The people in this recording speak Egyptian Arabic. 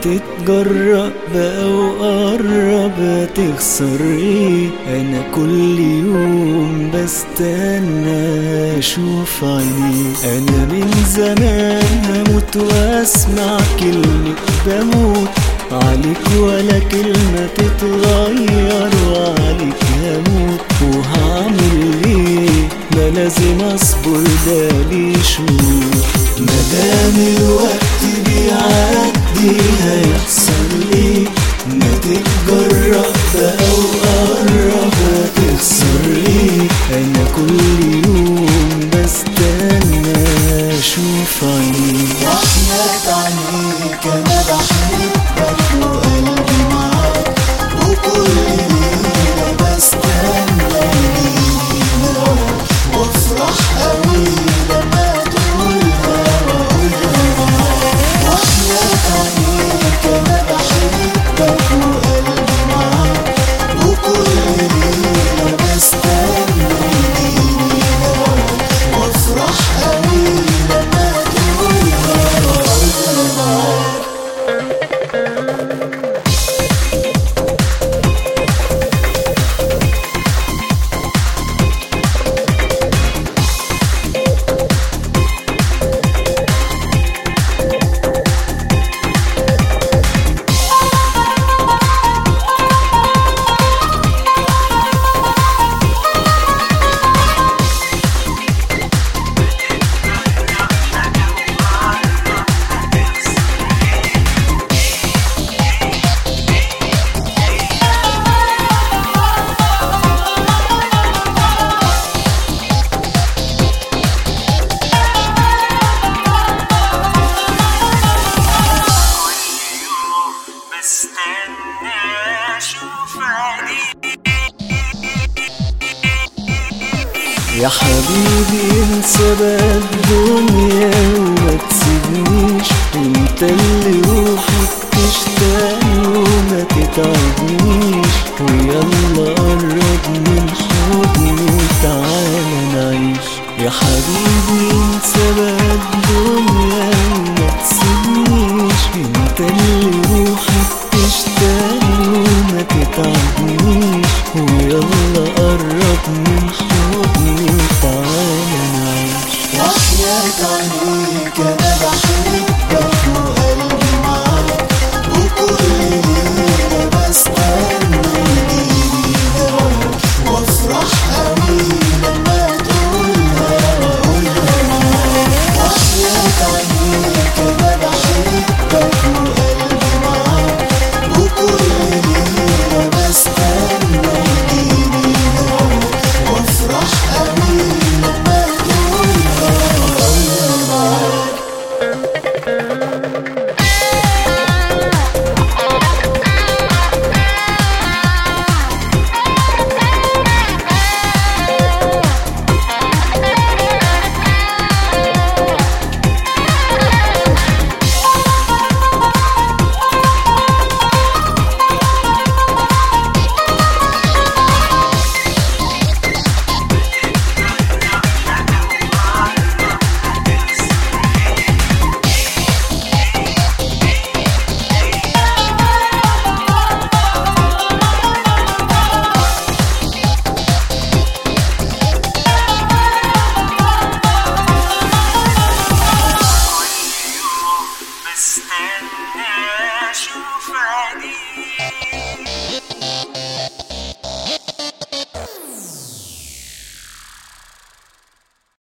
تتجرأ بقى وقرب تخسر ايه انا كل يوم بستنى اشوف عينيه انا من زمان هموت واسمع كلمة بموت عليك ولا كلمة تتغير وعليك هموت وهعمل ايه ما لازم اصبر ده لي شهور مدام الوقت بيعدي هيحصل ايه ما تتجرأ بقى وقرب هتخسر ايه انا كل يوم بستنى اشوف عينيك وحياة عينيك انا بحبك وقلبي معاك وكل ليلة بستنى يجينا وافرح قوي لما تقولها واقولها معاك وحياة عينيك انا بحبك وقلبي معاك وكل ليلة بستنى يجينا وافرح قوي لما تقولها واقولها معاك بستنى اشوف عينيك يا حبيبي انسى بقى الدنيا وما تسيبنيش انت اللي روحك تشتاق وما تتعبنيش ويلا قرب من حضني وتعالى نعيش يا حبيبي انسى بقى الدنيا وما تسيبنيش انت اللي روحك تشتاق وما تتعبنيش ويلا